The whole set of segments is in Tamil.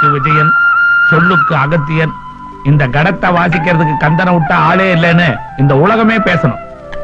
பேருக்கு விஜயன் சொல்லுக்கு அகத்தியன் இந்த கடத்தை வாசிக்கிறதுக்கு கந்தனை விட்ட ஆளே இல்லைன்னு இந்த உலகமே பேசணும்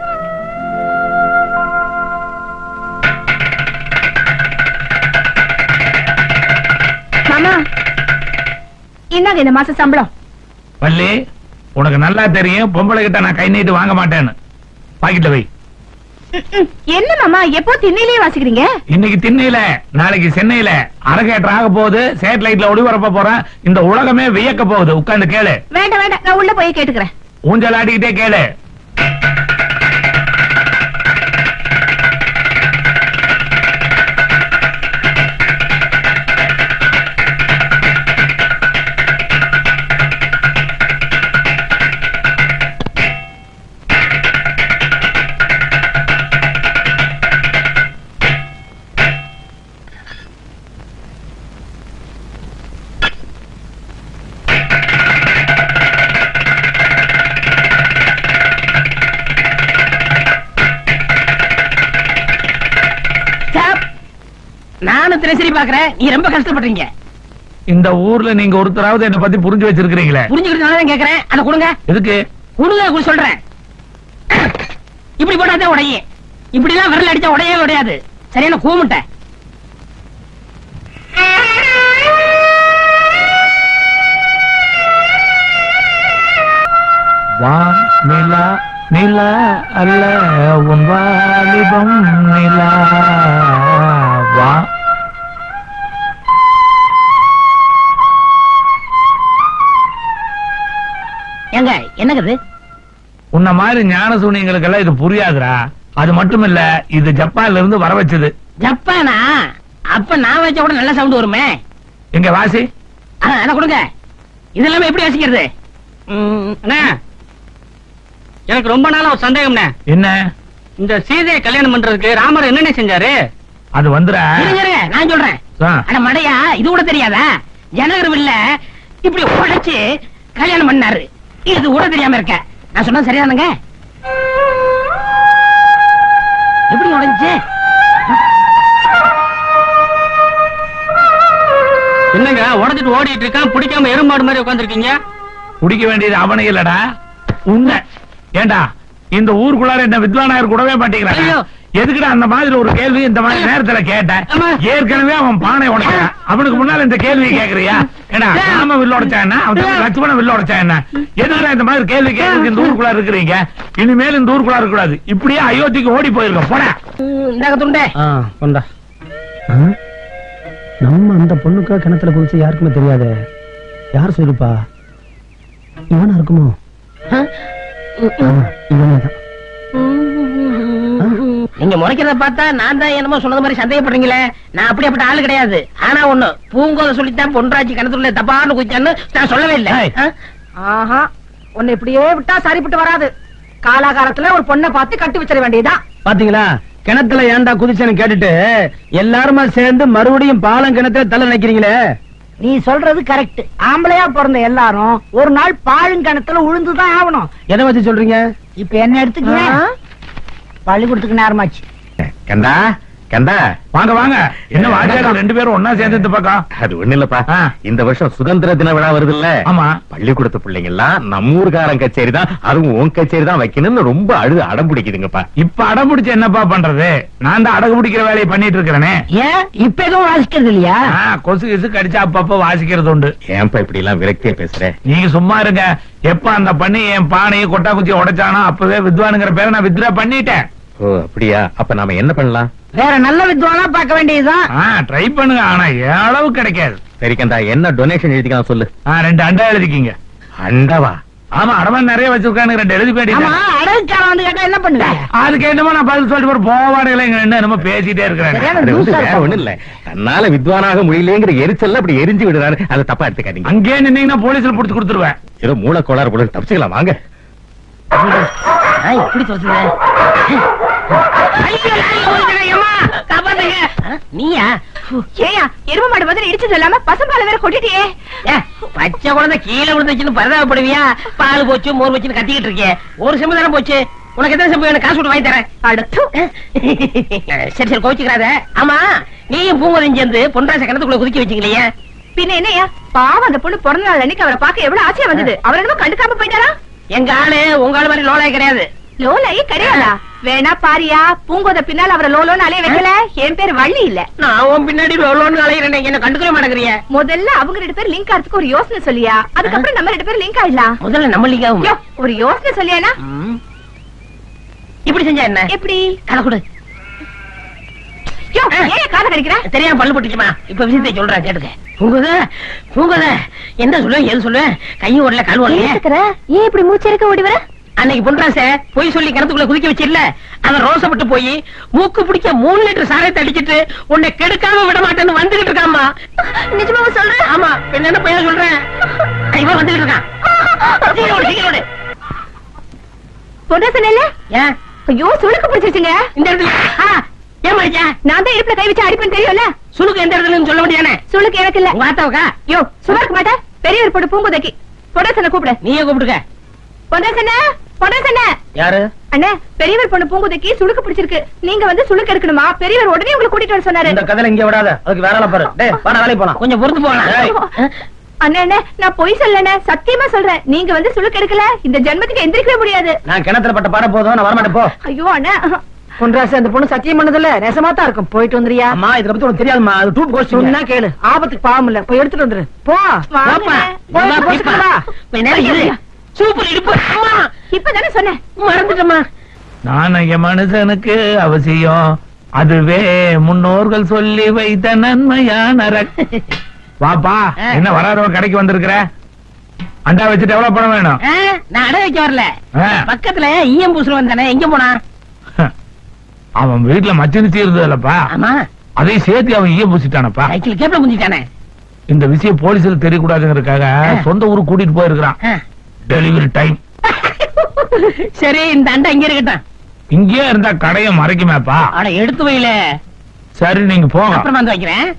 மாமா இந்தாங்க இந்த மாச சம்பளம் வள்ளி உனக்கு நல்லா தெரியும் பொம்பளை கிட்ட நான் கை நீட்டு வாங்க மாட்டேன்னு பாக்கெட்ல வை ம், ம். என்ன மாமா எப்போ திண்ணையிலேயே வாசிக்கிறீங்க இன்னைக்கு திண்ணையில நாளைக்கு சென்னையில அரகேட்டர் ஆக போகுது சேட்டலைட்ல ஒளிபரப்ப போறேன் இந்த உலகமே வியக்க போகுது உட்கார்ந்து கேளு வேண்டாம் வேண்டாம் நான் உள்ள போய் கேட்டுக்கிறேன் ஊஞ்சல் ஆடிக்கிட்டே கேளு ஸ்டாப் நானும் தினசரி பாக்குறேன் நீ ரொம்ப கஷ்டப்படுறீங்க இந்த ஊர்ல நீங்க ஒருத்தராவது என்ன பத்தி புரிஞ்சு வச்சிருக்கீங்களே புரிஞ்சுக்கிட்டு தான் கேக்குறேன் அதை கொடுங்க எதுக்கு கொடுங்க கூட சொல்றேன் இப்படி போட்டாதான் உடையும் இப்படி எல்லாம் விரல் அடிச்சா உடையவே உடையாது சரியான கூமுட்டை வான் நிலா நிலா அல்ல உன் வாலிபம் நிலா வா ஏங்க என்னது உன்ன மாதிரி ஞான சூனியங்களுக்கெல்லாம் இது புரியாதுடா அது மட்டும் இல்ல இது ஜப்பான்ல இருந்து வர வச்சது ஜப்பானா அப்ப நான் வச்ச கூட நல்ல சவுண்ட் வருமே எங்க வாசி ஆ, அதை கொடுங்க இதெல்லாம் எப்படி வாசிக்கிறது ம், அண்ணா எனக்கு ரொம்ப நாளா ஒரு சந்தேகம்ண்ணே என்ன இந்த சீதையை கல்யாணம் பண்றதுக்கு ராமர் என்னென்ன செஞ்சாரு அது வந்துடா இருங்க, இருங்க, நான் சொல்றேன் ஆ. அட மடையா இது கூட தெரியாதா ஜனகர் இல்ல இப்படி உடைச்சு கல்யாணம் பண்ணாரு இது கூட தெரியாம இருக்க நான் சொன்னது சரிதானுங்க எப்படி உடைஞ்சு என்னங்க உடைச்சிட்டு ஓடிட்டு இருக்கான் பிடிக்காம எருமாடு மாதிரி உட்காந்துருக்கீங்க குடிக்க வேண்டியது அவனை இல்லடா உன்னை ஏண்டா இந்த ஊருக்குள்ளார என்ன வித்வானாயர் கூடவே மாட்டேங்கிறாங்க ஐயோ. எதுக்குடா அந்த மாதிரி ஒரு கேள்வி இந்த மாதிரி நேரத்துல கேட்டேன் ஆமா. ஏற்கனவே அவன் பானை உடைச்சான் அவனுக்கு முன்னால இந்த கேள்வி கேக்குறியா ஏடா ராம வில்ல உடைச்சா என்ன அவன் தம்பி லட்சுமண வில்ல உடைச்சா என்ன எதுக்குடா இந்த மாதிரி கேள்வி கேட்கறதுக்கு இந்த ஊருக்குள்ள இருக்கிறீங்க இனிமேல் இந்த ஊருக்குள்ள இருக்க கூடாது இப்படியே அயோத்திக்கு ஓடி போயிருக்கோம் போட இந்தாங்க துண்டே கொண்டா நம்ம அந்த பொண்ணுக்கா கிணத்துல குதிச்சு யாருக்குமே தெரியாது யார் சொல்லுப்பா இவனா இருக்குமோ இவனே தான் நீங்க முறைக்கிறத பார்த்தா நான் தான் என்னமோ சொன்னது மாதிரி சந்தேகப்படுறீங்களே நான் அப்படியாப்பட்ட ஆளு கிடையாது ஆனா ஒண்ணு பூங்கோத சொல்லித்தான் பொன்ராஜி கிணத்துல தப்பான்னு குதிச்சான்னு நான் சொல்லவே இல்லை ஏய். ஆ? ஆஹா உன்னை இப்படியே விட்டா சரிப்பட்டு வராது காலாகாலத்துல ஒரு பொண்ணை பார்த்து கட்டி வச்சிட வேண்டியதுதான் பாத்தீங்களா கிணத்துல ஏன்டா குதிச்சேன்னு கேட்டுட்டு எல்லாருமா சேர்ந்து மறுபடியும் பாலம் கிணத்துல தள்ள நினைக்கிறீங்களே நீ சொல்றது கரெக்ட் ஆம்பளையா பிறந்த எல்லாரும் ஒரு நாள் பாழுங்கணத்துல உழுந்துதான் ஆகணும் எதை வச்சு சொல்றீங்க இப்ப என்ன எடுத்துக்கங்க பள்ளிக்கூடத்துக்கு நேரமாச்சு கண்டா கண்டா வாங்க வாங்க என்ன வாஜாக்கள் ரெண்டு பேரும் ஒன்னா சேர்ந்து இந்த பக்கம் அது ஒண்ணு இல்லப்பா ஆ. இந்த வருஷம் சுதந்திர தின விழா வருது இல்ல ஆமா பள்ளிக்கூடத்து பிள்ளைங்க எல்லாம் நம்ம ஊர்காரன் கச்சேரி தான் அதுவும் உன் கச்சேரி தான் வைக்கணும்னு ரொம்ப அழுது அடம் பிடிக்குதுங்கப்பா இப்ப அடம் பிடிச்சு என்னப்பா பண்றது நான் தான் அடகு பிடிக்கிற வேலையை பண்ணிட்டு இருக்கிறேனே ஏன் இப்ப எதுவும் வாசிக்கிறது இல்லையா ஆ, கொசு கிசு கடிச்சா அப்பப்ப வாசிக்கிறது உண்டு ஏன்பா இப்படி எல்லாம் விரக்தியா பேசுற நீங்க சும்மா இருங்க எப்ப அந்த பண்ணி என் பானையை கொட்டா குச்சி உடைச்சானோ அப்பவே வித்வானுங்கிற பேரை நான் வித்ரா பண்ணிட்டேன் ஓ அப்படியா அப்ப நாம என்ன பண்ணலாம் வேற நல்ல வித்வானா பார்க்க வேண்டியதுதான் ஆ ட்ரை பண்ணுங்க ஆனா என் அளவு கிடைக்காது சரி கண்டா என்ன டொனேஷன் எழுதிக்கலாம் சொல்லு ஆ ரெண்டு அண்டா எழுதிக்கிங்க அண்டவா ஆமா அடமான் நிறைய வச்சிருக்கானு ரெண்டு எழுதி ஆமா போயிட்டீங்க அடகுக்காரன் வந்து கேட்டா என்ன பண்ணுவேன் அதுக்கு என்னமோ நான் பதில் சொல்லிட்டு போற போவாடுகளை இங்க என்ன என்னமோ பேசிட்டே இருக்கிறேன் சரியான அது வந்து லூசா வேற ஒண்ணும் இல்ல தன்னால வித்வானாக முடியலங்கிற எரிச்சல்ல அப்படி எரிஞ்சு விடுறாரு அதை தப்பா எடுத்துக்காதீங்க அங்கேயே நின்னீங்கன்னா போலீஸ்ல புடிச்சு கொடுத்துருவேன் ஏதோ மூல கோளாறு போல இருக்கு. தப்பிச்சுக்கலாம் வாங்க ஆ, இப்படி தோச்சுது நீயா ஏயா எரும மாடு மாதிரி இடிச்சது இல்லாம பசம்பால வேற கொட்டிட்டியே ஏ, பச்சை குழந்தை கீழே விழுந்துச்சுன்னு பரிதாபப்படுவியா பால் போச்சு மோர் வச்சுன்னு கத்திக்கிட்டு இருக்கே ஒரு செம்பு தானே போச்சு உனக்கு எத்தனை செம்பு வேணும் காசு விட்டு வாங்கி தரேன் அடுத்து சரி சரி கோச்சுக்கிறாத ஆமா நீயும் பூங்கோதையும் சேர்ந்து பொன்ராச கிணத்துக்குள்ள குதிக்க வச்சுக்கலையே பின்ன என்னையா பாவம் அந்த பொண்ணு பிறந்த நாள் அன்னைக்கு அவரை பார்க்க எவ்வளவு ஆசையா வந்தது அவர் என்னமோ கண்டுக்காம போயிட்டாரா எங்க ஆளு உங்க ஆளு மாதிரி லோலாய் கிடையாது லோலாயி கிடையாதா வேணா பாரியா பூங்கோத பின்னால் அவரை லோலோன்னு அலைய வைக்கல என் பேர் வள்ளி இல்ல நான் உன் பின்னாடி லோலோன்னு அலைகிறேன் என்ன கண்டுக்கவே மாட்டேங்கிறிய முதல்ல அவங்க ரெண்டு பேரும் லிங்க் ஆறதுக்கு ஒரு யோசனை சொல்லியா அதுக்கப்புறம் நம்ம ரெண்டு பேரும் லிங்க் ஆயிடலாம் முதல்ல நம்ம லீகாவும் யோ, ஒரு யோசனை சொல்லியானா இப்படி செஞ்சா என்ன எப்படி கதை கொடு யோ ஏன் காதை கடிக்கிற தெரியாம பல்லு போட்டுச்சுமா இப்ப விஷயத்தை சொல்றேன் கேட்டுக்க பூங்குத பூங்குத என்ன சொல்லுவேன் எது சொல்லுவேன் கையும் ஓடல கால் ஓடலையே ஏன் இப்படி மூச்சரிக்க ஓடி வர அன்னைக்கு பொன்ராச பொய் சொல்லி கிணத்துக்குள்ள குதிக்க வச்சிருல அவன் ரோசப்பட்டு போய் மூக்கு பிடிக்க மூணு லிட்டர் சாரத்தை அடிச்சிட்டு உன்னை கெடுக்காம விட மாட்டேன்னு வந்துகிட்டு இருக்காமா நிஜமாவா சொல்ற ஆமா பின்ன என்ன பையன் சொல்றேன் இவன் வந்துகிட்டு இருக்கான் சீக்கிரம் ஓடு, சீக்கிரம் ஓடு. பொண்ணு சொன்னேன்ல ஏன் ஐயோ சுளுக்கு பிடிச்சிருச்சுங்க இந்த இடத்துல ஆ, ஏன் மடிச்சா நான் தான் இடுப்புல கை வச்சு அடிப்பேன் தெரியும்ல சுளுக்கு எந்த இடத்துலன்னு சொல்ல முடியானே சுளுக்கு எனக்கு இல்ல உங்க ஆத்தாவுக்கா யோ சும்மா இருக்க மாட்டேன் பெரியவர் போட்டு பூங்குதைக்கு பொடசனை கூப்பிடு நீயே கூப்பிட்டுக்க பொடசன பொடசன யாரு அண்ணே பெரியவர் பொண்ணு பூங்குதைக்கு சுளுக்கு பிடிச்சிருக்கு நீங்க வந்து சுளுக்கு எடுக்கணுமா பெரியவர் உடனே உங்களை கூட்டிட்டு வர சொன்னாரு இந்த கதையில இங்க விடாத அதுக்கு வேற ஆளை பாரு டேய் வாடா வேலைக்கு போலாம் கொஞ்சம் பொறுத்து ஏய். போகலாம் அண்ணே அண்ணே நான் பொய் சொல்லண்ணே சத்தியமா சொல்றேன் நீங்க வந்து சுளுக்கு எடுக்கல இந்த ஜென்மத்துக்கு எந்திரிக்கவே முடியாது நான் கிணத்துல பட்ட பாட போதும் நான் வரமாட்டேன் போ ஐயோ அண்ணே பொன்ராசு அந்த பொண்ணு சத்தியம் பண்ணதில்ல நெசமா தான் இருக்கும் போயிட்டு வந்துறியா அம்மா இதை பத்தி உனக்கு தெரியாதுமா அது டூப் கோஸ்ட் சொன்னா கேளு ஆபத்துக்கு பாவம் இல்ல போய் எடுத்துட்டு வந்துரு போ வாங்கண்ணே. போய் போச்சுட்டு வா. கொஞ்ச நேரம் இரு சூப்பர் இடுப்பு அம்மா இப்பதானே சொன்னேன் மறந்துட்டமா நாணய மனுஷனுக்கு அவசியம் அதுவே முன்னோர்கள் சொல்லி வைத்த நன்மையான ரக்- வாப்பா ஆ. என்ன வராதவன் கடைக்கு வந்திருக்கிற அண்டா வச்சுட்டு எவ்வளவு பணம் வேணும் நான் அடை வைக்க வரல ஆ. பக்கத்துல ஈயம் பூசுல வந்தானே எங்க போனா அவன் வீட்டுல மச்சினி தீர்ந்ததுலப்பா ஆமா அதையும் சேர்த்து அவன் ஈய பூசிட்டானப்பா சைக்கிள் கேப்ல முந்திட்டானே இந்த விஷயம் போலீஸ்ல தெரியக்கூடாதுங்கிறதுக்காக ஆ. சொந்த ஊருக்கு கூட்டிட்டு போயிருக்கிறான் ஆ. டெலிவரி டைம் சரி இந்த அண்டை இங்க இருக்கட்டும் இங்கேயே இருந்தா கடையை மறைக்குமேப்பா அட எடுத்து வைல சரி நீங்க போங்க அப்புறமா வந்து வைக்கிறேன்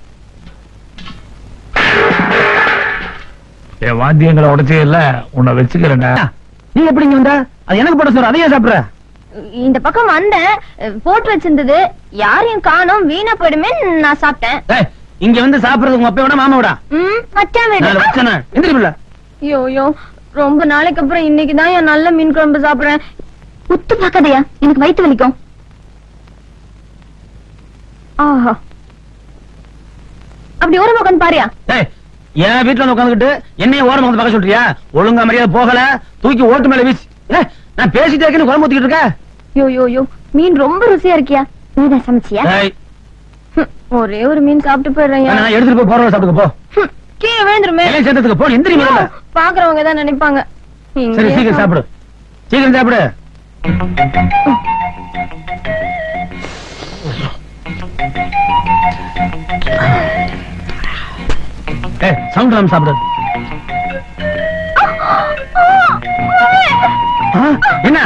என் வாத்தியங்களை உடைச்சே இல்ல உன்னை வச்சுக்கிறேன்டா நீ எப்படி இங்க வந்த அது எனக்கு போட சொல்ற அதையே சாப்பிடுற இந்த பக்கம் வந்தேன் போட்டு வச்சிருந்தது யாரையும் காணோம் வீணா போயிடுமே நான் சாப்பிட்டேன் ஏய், இங்க வந்து சாப்பிடுறது உங்க அப்பா விட மாமா விடா ம் மச்சான் நான் வீடு வச்சேனா எந்திரிப்பில்ல ஐயோ ஐயோ ரொம்ப நாளைக்கு அப்புறம் இன்னைக்கு தான் என் நல்ல மீன் குழம்பு சாப்பிடுறேன் உத்து பார்க்காதயா எனக்கு வயித்து வலிக்கும் ஆஹா அப்படி ஓரமா உட்காந்து பாரியா ஏய் என் வீட்டுல வந்து உட்காந்துக்கிட்டு என்னைய ஓரமா வந்து பார்க்க சொல்றியா ஒழுங்கா மரியாதை போகல தூக்கி ஓட்டு மேல வீசி ஏய், நான் பேசிட்டே இருக்கேன்னு குழம்பு ஊத்திக்கிட்டு இருக்க யோ யோ யோ மீன் ரொம்ப ருசியா இருக்கியா நீதான் சமைச்சியா ஏய், ஹம், ஒரே ஒரு மீன் சாப்பிட்டு போயிடுறேன் நான் எடுத்துட்டு போய் போறவங்க சாப்பிட்டுக்க போ ஹம், கீழே விழுந்துருமே இலையை சேர்த்ததுக்கு போ எந்திரி முதல்ல பாக்குறவங்க தான் நினைப்பாங்க சரி இங்கேயே சீக்கிரம் சாப்பிடு சீக்கிரம் சாப்பிடு ஏய் சவுண்ட் ராம் சாப்பிடு ஆ, என்ன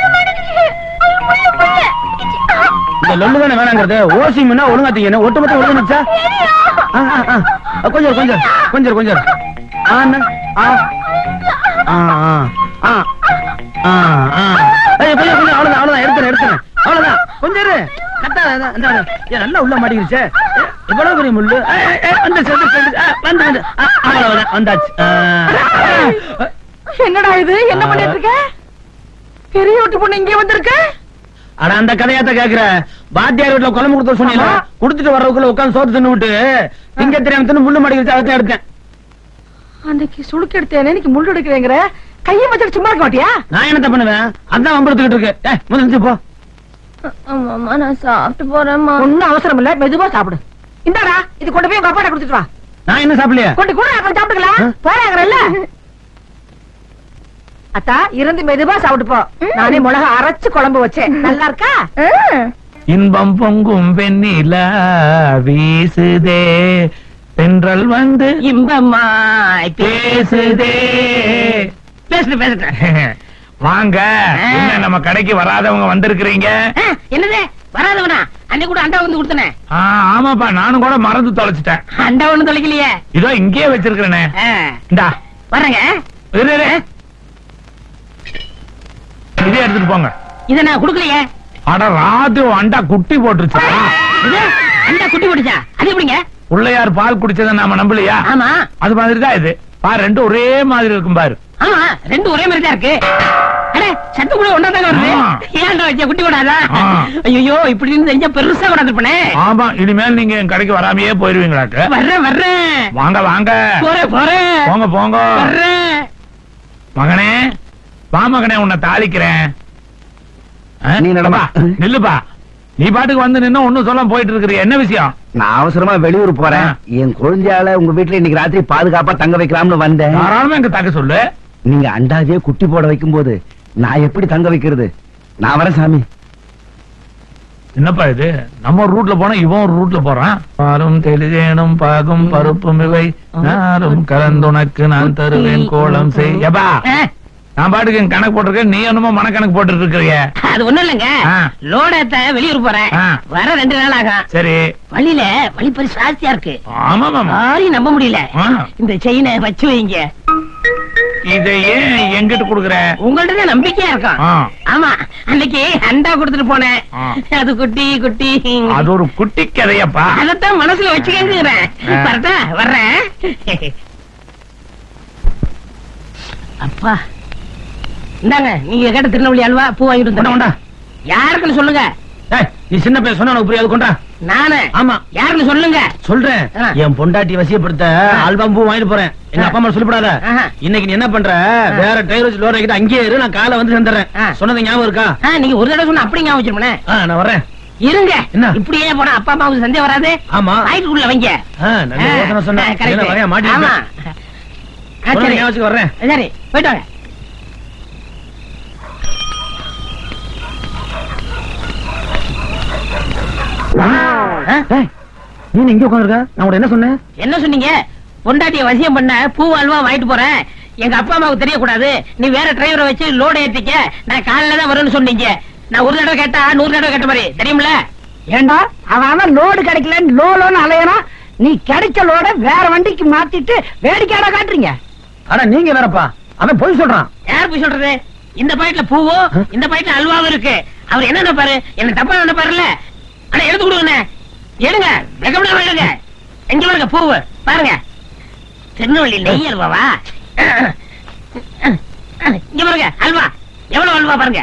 இந்த லொல்லு தானே வேணாங்கிறது ஓசி மீனா ஒழுங்கா தீங்க ஒட்டு மொத்தம் ஒழுங்கா நிச்சா ஆ, ஆ, ஆ. அ, கொஞ்சம் இரு, கொஞ்சம் இரு, கொஞ்சம் இரு, கொஞ்சம் இரு. ஆ, என்ன? ஆ. ஆ, ஆ, ஆ. ஆ, ஆ. ஏய், கொஞ்சம், கொஞ்சம், அவ்வளவுதான், அவ்வளவுதான், எடுத்துறேன், எடுத்துறேன். அவ்வளவுதான். கொஞ்சம் இரு. கரெக்டா, அதான், இந்தா, இந்தா. ஏய், நல்லா உள்ள மாட்டிக்கிருச்சே. ஏய், இவ்வளவு பெரிய முள்ளு. ஏய், ஏய், ஏய், வந்துருச்சு, வந்துருச்சு, வந்துருச்சு. ஆ, வந்து, வந்து. ஆ, அவ்வளவுதான், வந்தாச்சு. ஆ. என்னடா இது என்ன பண்ணிட்டு இருக்க பெரிய வீட்டு பொண்ணு இங்கே வந்திருக்க அட அந்த கதையாத்த கேக்குற வாத்தியார் வீட்டுல குழம்பு கொடுத்த சொன்னீங்க ஆமா. குடுத்துட்டு வர்றதுக்குள்ள உட்காந்து சோத்து தின்னு விட்டு திங்க தெரியாம தின்னு முள்ளு மாட்டிக்கிருச்சு அதை எடுத்தேன் அன்னைக்கு சுளுக்கு எடுத்தேனே இன்னைக்கு முள்ளு எடுக்கிறேங்கிற கையை வச்சுட்டு சும்மா இருக்க மாட்டியா நான் என்னத்த பண்ணுவேன் அதான் வம்பெடுத்துக்கிட்டு இருக்கு ஏய் முதல்ல எந்திரிச்சு போ ஆமாமா நான் சாப்பிட்டு போறேம்மா ஒண்ணும் அவசரம் இல்ல மெதுவா சாப்பிடு இந்தாடா இது கொண்டு போய் உங்க அப்பாட்ட கொடுத்துட்டு வா நான் என்ன சாப்பிடலையா கொண்டு கூட அப்புறம் சாப்பிட்டுக்கலாம் ஆ? போறாங்கல்ல அத்தா இருந்து மெதுவா சாப்பிட்டு போ நானே மிளகா அரைச்சு குழம்பு வச்சேன் நல்லா இருக்கா ம். இன்பம் பொங்கும் வெண்ணிலா வீசுதே தென்றல் வந்து இன்பமாய் பேசுதே பேசுட்டு பேசுட்டு வாங்க என்ன நம்ம கடைக்கு வராதவங்க வந்திருக்கிறீங்க ஆ, என்னது வராதவனா அன்னைக்கு கூட அண்டா வந்து கொடுத்தனே ஆ, ஆமாப்பா நானும் கூட மறந்து தொலைச்சிட்டேன் அண்டா ஒண்ணு தொலைக்கலையே இதோ இங்கேயே வச்சிருக்கிறேனே ஆ, இந்தா வர்றேங்க இரு, இரு. இதே எடுத்துட்டு போங்க இத நான் குடுக்கலையே அட ராது அண்டா குட்டி போட்டுருச்சு இது அண்டா குட்டி போட்டுச்சா அது எப்படிங்க பிள்ளையார் பால் குடிச்சதை நாம நம்பலையா ஆமா அது மாதிரி தான் இது பாரு ரெண்டும் ஒரே மாதிரி இருக்கும் பாரு ஆமா ரெண்டும் ஒரே மாதிரி தான் இருக்கு அடே சத்தம் கூட ஒன்றா தாங்க வருது ஆ. ஏன்டா வச்ச குட்டி கூடாதா ஆ. ஐயோ இப்படி இருந்து செஞ்சா பெருசா கொண்டாந்துருப்பனே ஆமா இனிமேல் நீங்க என் கடைக்கு வராமையே போயிருவீங்களாட்டு வர்றேன் வர்றேன் வாங்க வாங்க போறேன் போறேன் போங்க போங்க வர்றேன் மகனே வா மகனே உன்னை தாளிக்கிறேன் ஆ? நீ நடமா. அப்பா, நில்லுப்பா நீ பாட்டுக்கு வந்து நின்னு ஒண்ணும் சொல்லாம போயிட்டு இருக்கிற என்ன விஷயம் நான் அவசரமா வெளியூர் போறேன் ஆ. என் குழந்தையால உங்க வீட்டுல இன்னைக்கு ராத்திரி பாதுகாப்பா தங்க வைக்கலாம்னு வந்தேன் தாராளமா எங்க தாக்க சொல்லு நீங்க அண்டாவியே குட்டி போட வைக்கும் போது நான் எப்படி தங்க வைக்கிறது நான் வரேன் சாமி என்னப்பா இது நம்ம ஒரு ரூட்ல போனா இவன் ஒரு ரூட்ல போறான் பாலும் தெளிதேனும் பாகும் பருப்பும் இவை நாரும் கலந்துனக்கு நான் தருவேன் கோலம் செய் எப்பா ஆ, நான் பாட்டுக்கு என் கணக்கு போட்டிருக்கேன் நீ என்னமோ மனக்கணக்கு போட்டுட்டு இருக்கிறிய அது ஒண்ணும் இல்லைங்க ஆ. லோட ஏத்த வெளியூர் போறேன் ஆ. வர ரெண்டு நாள் ஆகும் சரி வழியில வழிப்பறி ஜாஸ்தியா இருக்கு ஆமா மாமா யாரையும் நம்ப முடியல ஆ. இந்த செயினை வச்சு வைங்க இதை ஏன் எங்கிட்ட குடுக்குற உங்கள்ட்ட தான் நம்பிக்கையா இருக்கும் ஆ. ஆமா அன்னைக்கு அண்டா கொடுத்துட்டு போனேன் ஆ. அது குட்டி குட்டி அது ஒரு குட்டி கதையப்பா அதத்தான் மனசுல வச்சுக்கங்கிறேன் ஆ. வரட்டா வர்றேன் அப்பா இந்தாங்க நீங்க கேட்ட திருநெல்வேலி அல்வா பூ வாங்கிட்டு கொண்டா, கொண்டா. வந்தேன் யாருக்குன்னு சொல்லுங்க ஏய், நீ சின்ன பையன் சொன்னா உனக்கு புரியாது கொண்டா நானு ஆமா யாருன்னு சொல்லுங்க சொல்றேன் ஆ. என் பொண்டாட்டி வசியப்படுத்த ஆல்பம் பூ வாங்கிட்டு போறேன் எங்க ஆ. அப்பா அம்மா சொல்லிவிடாத ஆஹா. இன்னைக்கு நீ என்ன பண்ற வேற டயர் வச்சு லோட் ஆகிட்டு அங்கேயே இரு நான் காலை வந்து சேர்ந்துறேன் ஆ. சொன்னது ஞாபகம் இருக்கா ஆ, நீங்க ஒரு தடவை சொன்னா அப்படி ஞாபகம் வச்சிருப்பேன் ஆ, நான் வரேன் இருங்க என்ன? இப்படியே போனா அப்பா அம்மாவுக்கு சந்தேகம் வராது ஆமா ஆயிட்டுக்குள்ள வைங்க ஆ, நல்ல ஆ, யோசனை சொன்ன ஆ, correct. என்ன வரையா மாட்டி ஆமா ஆ, சரி ஞாபகம் வச்சுக்க வர்றேன் சரி போயிட்டு வாங்க ஆ? ஏய், நீ இங்க உட்காந்துருக்க நான் உன்கிட்ட என்ன சொன்னேன் என்ன சொன்னீங்க பொண்டாட்டிய வசியம் பண்ண பூ அல்வா வாங்கிட்டு போறேன் எங்க அப்பா அம்மாவுக்கு தெரியக்கூடாது நீ வேற டிரைவரை வச்சு லோடு ஏத்திக்க நான் காலையில தான் வரும்னு சொன்னீங்க நான் ஒரு தடவை கேட்டா நூறு தடவை கேட்ட மாதிரி தெரியுமில ஏண்டா அவன் அவன் லோடு கிடைக்கலன்னு லோ லோன்னு அலையறான் நீ கிடைச்ச லோட வேற வண்டிக்கு மாத்திட்டு வேடிக்கையாட காட்டுறீங்க ஆனா நீங்க வேறப்பா அவன் போய் சொல்றான் யார் போய் சொல்றது இந்த பாக்கெட்ல பூவும் இந்த பாக்கெட்ல அல்வாவும் இருக்கு அவர் என்ன நினைப்பாரு என்ன தப்பா நினைப்பாருல்ல ஆனா எடுத்து கொடுங்க எடுங்க வெக்கப்படாம எடுங்க எங்க பாருங்க பூவு பாருங்க திருநெல்வேலி நெய் அல்வாவா இங்க பாருங்க அல்வா எவ்வளவு அல்வா பாருங்க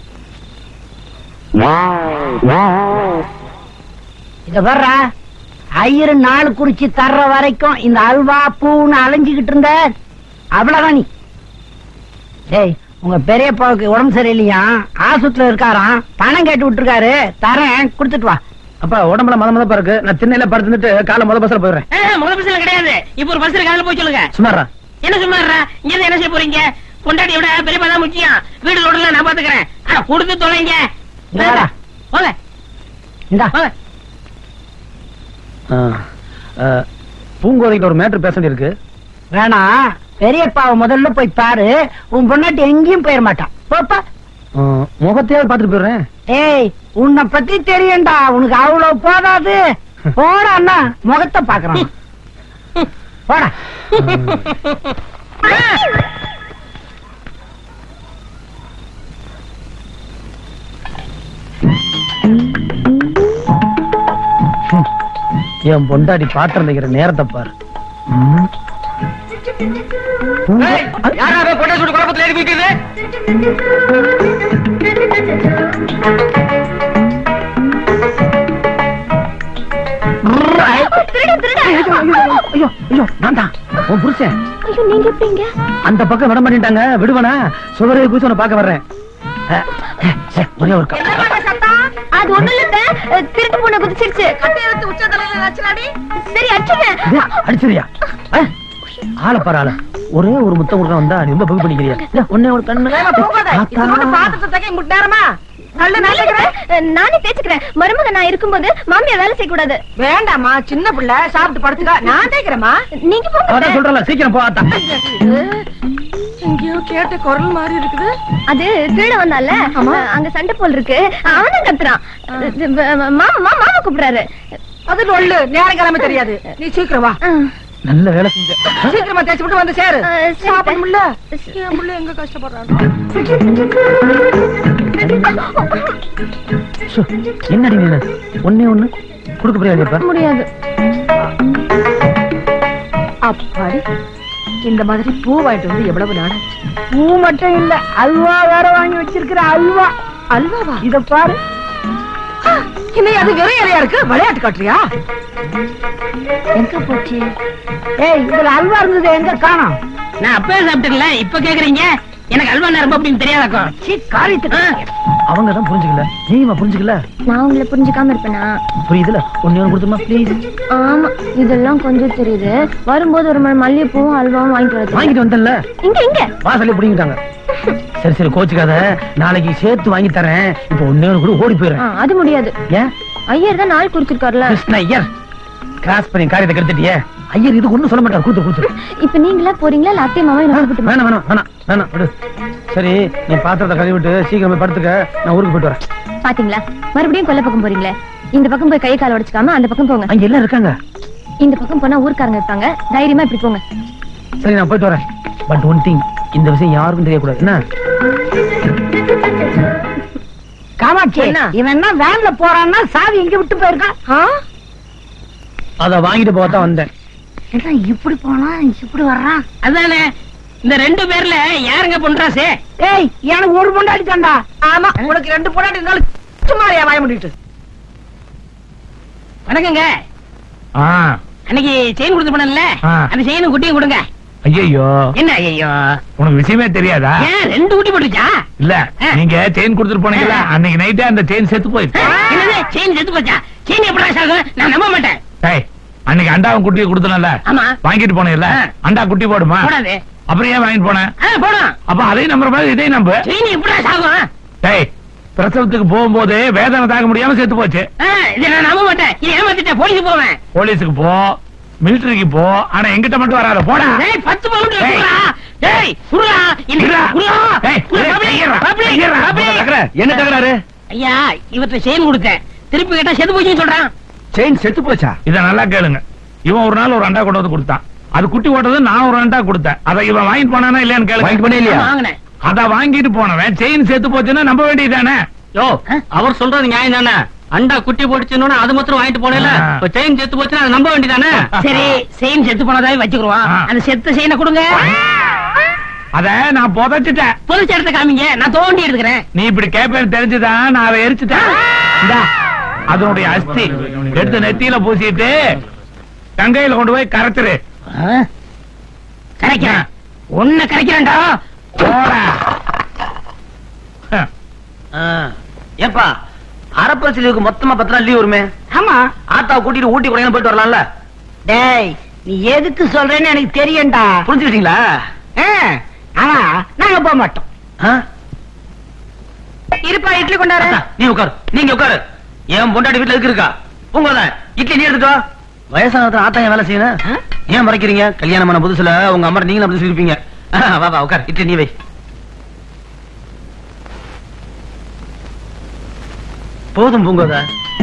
இத வர்ற ஐயரு நாள் குறிச்சு தர்ற வரைக்கும் இந்த அல்வா பூன்னு அலைஞ்சுகிட்டு இருந்த அவ்வளவுதான் நீ டேய் உங்க பெரியப்பாவுக்கு உடம்பு சரியில்லையா ஆஸ்பத்திரியில இருக்காராம் பணம் கேட்டு விட்டுருக்காரு தரேன் கொடுத்துட்டு வா அப்பா உடம்புல மத மதப்பா இருக்கு நான் திண்ணையில படுத்துட்டு காலை முத பஸ்ல போயிடுறேன் ஆ, முதல் பஸ்ல கிடையாது இப்ப ஒரு பஸ்ல காலையில போய் சொல்லுங்க சுமாரா என்ன சும்மா இருடா? இங்க இருந்து என்ன செய்ய போறீங்க பொண்டாட்டி விட பெரியப்பா தான் முக்கியம் வீடு ரோடுல நான் பாத்துக்கிறேன் ஆனா கொடுத்து தொலைங்க இந்தாடா. போங்க இந்தா போங்க பூங்கோதைகிட்ட ஒரு மேட்ரு பேச இருக்கு வேணாம் பெரியப்பாவை முதல்ல போய் பாரு உன் பொண்டாட்டி எங்கேயும் போயிட மாட்டான் போப்பா முகத்தையாவது பாத்துட்டு போயிடுறேன் ஏய் உன்னை பத்தி தெரியும்டா உனக்கு அவ்வளவு போதாது போடா அண்ணா முகத்தை பாக்குறான் போடா என் பொண்டாடி பாத்திரம் தைக்கிற நேரத்தை பாரு யாராவது கொண்டை சுட்டு குழப்பத்துல ஏறி போயிட்டு திருடு திருடு ஐயோ ஐயோ நான் தான் உன் புருஷன் ஐயோ நீங்க எப்படிங்க அந்த பக்கம் விட மாட்டேன்ட்டாங்க விடுவனா சுவரே குச்சி உன்னை பார்க்க வர்றேன் அஹ், அஹ், சே, ஒரே ஒரு க- அது ஒண்ணு இல்ல திருட்டு பூனை குதிச்சிருச்சு சரி அச்சுங்க இது, அடிச்சிரியா அஹ், ஆளை பாரு ஆளை ஒரே ஒரு முத்தம் கொடுக்க வந்தா நீ ரொம்ப பகு பண்ணிக்கிறியா இல்ல, ஒண்ணே ஒரு கண்ணு ஆத்தா. நேரமா நல்ல நானே தேய்ச்சுக்கிறேன் மருமக நான் இருக்கும்போது மாமியா வேலை செய்ய கூடாது வேண்டாம்மா சின்ன பிள்ளை சாப்பிட்டு படுத்துக்க நான் தேய்க்கிறேம்மா நீங்க போங்க அதான் சொல்றல சீக்கிரம் போ ஆத்தா எங்கேயோ கேட்ட குரல் மாதிரி இருக்குது அது திருட வந்தால அங்க சண்டை போல் இருக்கு அவனும் கத்துறான் மாமா மாமா கூப்பிடுறாரு அது ஒண்ணு நேரம் கிழமை தெரியாது நீ சீக்கிரம் வா ஆ, நல்ல வேலை செஞ்ச சீக்கிரமா தேய்ச்சி விட்டு வந்து சேரு ஆ, சரி. சாப்பிடணும்ல என் பிள்ளை எங்க கஷ்டப்படுறாங்க சு, என்னடி நீ ஒன்னே ஒண்ணு கொடுக்க முடியாது முடியாது அப்பாடி இந்த மாதிரி பூ வாங்கிட்டு வந்து எவ்வளவு நாளாச்சு பூ மட்டும் இல்ல அல்வா வேற வாங்கி வச்சிருக்கிற அல்வா அல்வாவா இத பாரு ஆ, இன்னைக்கு அது வெறும் இலையா இருக்கு விளையாட்டு காட்டுறியா எங்க போச்சு ஏய் இதுல அல்வா இருந்தது எங்க காணோம் நான் அப்பவே சாப்பிட்டுல இப்ப கேக்குறீங்க எனக்கு அல்வா ரொம்ப அப்படின்னு தெரியாதாக்கும் சீ காரியத்துக்கு அவங்க தான் புரிஞ்சுக்கல நீமா புரிஞ்சுக்கல நான் உங்களை புரிஞ்சுக்காம இருப்பேனா புரியுதுல ஒண்ணு ஒண்ணு கொடுத்துமா ப்ளீஸ் ஆமா இதெல்லாம் கொஞ்சம் தெரியுது வரும்போது ஒரு மணி மல்லிகைப்பூவும் அல்வாவும் வாங்கிட்டு வரது வாங்கிட்டு வந்தேன்ல இங்க இங்க வாசல்ல பிடிங்கிட்டாங்க சரி சரி கோச்சுக்காத நாளைக்கு சேர்த்து வாங்கி தரேன் இப்போ ஒண்ணே ஒண்ணு கூட ஓடி ஆ, போயிடுறேன் அது முடியாது ஏன் ஐயர் தான் நாள் குறிச்சிருக்காருல கிருஷ்ண ஐயர் கிராஸ் பண்ணி காரியத்தை கெடுத்துட்டியே ஐயர் இது ஒண்ணும் சொல்ல மாட்டார் கொடுத்து கொடுத்து இப்ப நீங்களா போறீங்களா இல்ல அத்தை மாமா என்ன கூப்பிட்டு வேணாம் வேணாம் வேணாம் வேணாம் விடு சரி நீ பாத்திரத்தை கழுவி விட்டு சீக்கிரம் போய் படுத்துக்க நான் ஊருக்கு போயிட்டு வரேன் பாத்தீங்களா மறுபடியும் கொல்ல பக்கம் போறீங்களே இந்த பக்கம் போய் கை கால் உடைச்சுக்காம அந்த பக்கம் போங்க அங்க எல்லாம் இருக்காங்க இந்த பக்கம் போனா ஊர்க்காரங்க இருப்பாங்க தைரியமா இப்படி போங்க சரி நான் போயிட்டு வரேன் பட் ஒன் திங் இந்த விஷயம் யாருக்கும் தெரியக்கூடாது என்ன காமாட்சி என்ன? இவன் என்ன வேன்ல போறான்னா சாவி எங்க விட்டு போயிருக்கான் ஆ? அத வாங்கிட்டு போக தான் வந்தேன் என்ன இப்படி போனா இப்படி வர்றான் அதானே இந்த ரெண்டு பேர்ல யாருங்க பொன்றாசே ஏய் எனக்கு ஒரு பொண்டாடி தாண்டா ஆமா உனக்கு ரெண்டு பொண்டாட்டி இருந்தாலும் சும்மா வாய முடிட்டு வணக்கங்க ஆ அன்னைக்கு செயின் கொடுத்து போனல ஆ. அந்த செயினும் குட்டியும் கொடுங்க ஐயோ என்ன ஐயோ உனக்கு விஷயமே தெரியாதா ஏன் ரெண்டு குட்டி போட்டுச்சா இல்ல ஆ. நீங்க செயின் கொடுத்துட்டு போனீங்கல்ல அன்னைக்கு நைட்டே அந்த செயின் செத்து போயிடுச்சு என்னது செயின் செத்து போச்சா செயின் எப்படி சாகும் நான் நம்ப மாட்டேன் டேய் அன்னைக்கு அண்டாவும் குட்டியை கொடுத்தனல ஆமா வாங்கிட்டு போனேன்ல ஆ. அண்டா குட்டி போடுமா போடாது அப்புறம் ஏன் வாங்கிட்டு போனேன் ஆ, போடும் அப்ப அதையும் நம்புற மாதிரி இதையும் நம்பு செயின் எப்படி சாகும் டேய் பிரசவத்துக்கு போகும்போது வேதனை தாங்க முடியாம செத்து போச்சு ஆ, இதை நான் நம்ப மாட்டேன் இது ஏமாத்திட்டேன் போலீஸ் போவேன் போலீஸுக்கு போ மிலிட்டரிக்கு போ ஆனா எங்கிட்ட மட்டும் வராத போடா டேய் பத்து பவுண்ட் டேய். குடுறா டேய் குடுறா இன்னைக்கு இருடா. குடுறா டேய், குடு, டேய், பப்ளி, கையேறா, பப்ளி, கையேறா. பப்ளி. என்ன தகராறு ஐயா இவர்ட்ட செயின் கொடுத்தேன் திருப்பி கேட்டா செத்து போச்சுன்னு சொல்றான் செயின் செத்து போச்சா இத நல்லா கேளுங்க இவன் ஒரு நாள் ஒரு அண்டா கொண்டு வந்து கொடுத்தான் அது குட்டி போட்டது நான் ஒரு அண்டா கொடுத்தேன் அதை இவன் வாங்கிட்டு போனானா இல்லையான்னு கேளுங்க வாங்கிட்டு போனே இல்லையா? நான் வாங்கினேன் அத வாங்கிட்டு போனவன் செயின் செத்து போச்சுன்னா நம்ப வேண்டியதானே யோ அவர் சொல்றது நியாயம் தானே அண்டா குட்டி போட்டுச்சுன்னு அது மாத்திரம் வாங்கிட்டு போனேல ஆ. இப்ப செயின் செத்து போச்சுன்னா அதை நம்ப வேண்டியதானே சரி செயின் செத்து போனதாவே வச்சுக்குருவோம் ஆ. அந்த செத்த செயினை கொடுங்க அத நான் புதைச்சிட்டேன் பொதுச்ச இடத்த காமிங்க நான் தோண்டி எடுத்துக்கிறேன் நீ இப்படி கேப்பேன்னு தெரிஞ்சுதான் நான் அதை எரிச்சுட்டேன் இந்தா, அதனுடைய அஸ்தி எடுத்து நெத்தியில பூசிட்டு கங்கையில கொண்டு போய் கரைச்சிரு கரைக்கிறேன் ஒன்ன கரைக்கிறேன்டா போடா ஏப்பா அரப்பரசி லீவுக்கு மொத்தமா பத்து நாள் லீவ் வருமே ஆமா ஆத்தாவை கூட்டிட்டு ஊட்டி கொடையான போயிட்டு வரலாம்ல டேய் நீ எதுக்கு சொல்றேன்னு எனக்கு தெரியும்டா புரிஞ்சுக்கிட்டீங்களா ஆ, ஆனா நாங்க போக மாட்டோம் ஆ? இருப்பா இட்லி கொண்டாரு அத்தா, நீ உட்காரு நீங்க உட்காரு என் பொண்டாட்டி வீட்டுல எதுக்கு இருக்கா உங்க இட்லி நீ எடுத்துக்கோ வயசானது ஆத்தா ஏன் வேலை செய்யணும் ஆ? ஏன் மறைக்கிறீங்க கல்யாணம் பண்ண புதுசுல உங்க அம்மா நீங்களும் அப்படி சொல்லிருப்பீங்க ஆ, வா வா உட்கார் இட்லி நீ வை போதும் பூங்கோதா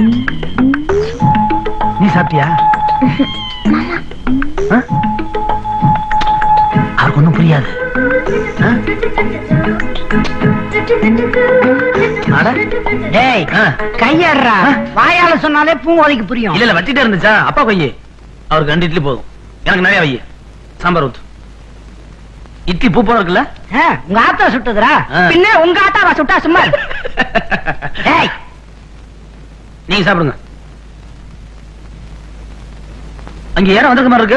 நீ சாப்பிட்டியா ஆ? அவருக்கு ஒண்ணும் புரியாது ஆ? அட, டேய் ஆ. கையடுறா ஆ? வாயால சொன்னாலே பூங்கோதைக்கு புரியும் இல்ல இல்ல வச்சுட்டே இருந்துச்சா அப்பா கொய்யு அவருக்கு ரெண்டு இட்லி போதும் எனக்கு நிறைய வை சாம்பார் ஊத்து இட்லி பூ போல இருக்குல்ல ஆ, உங்க ஆத்தா சுட்டுதுரா ஆ. பின்ன உங்க ஆத்தாவா சுட்டா சும்மா இரு. டேய் நீங்க சாப்பிடுங்க அங்க யாரும் வந்திருக்க மாதிரி இருக்கு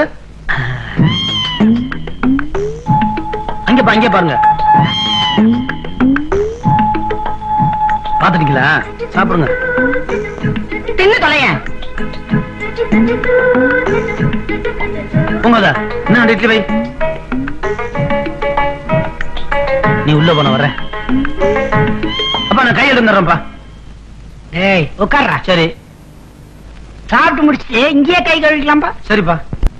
அங்க பா அங்கே பாருங்க பாத்துட்டீங்களா சாப்பிடுங்க தின்னு தொலையன் உங்கதா என்ன ரெண்டு இட்லி வை நீ உள்ள போன வர்ற அப்பா நான் கை எடுத்துறேன்ப்பா டேய் உட்கார்றா சரி சாப்பிட்டு முடிச்சிட்டு இங்கேயே கை கழுவிக்கலாம்பா சரிப்பா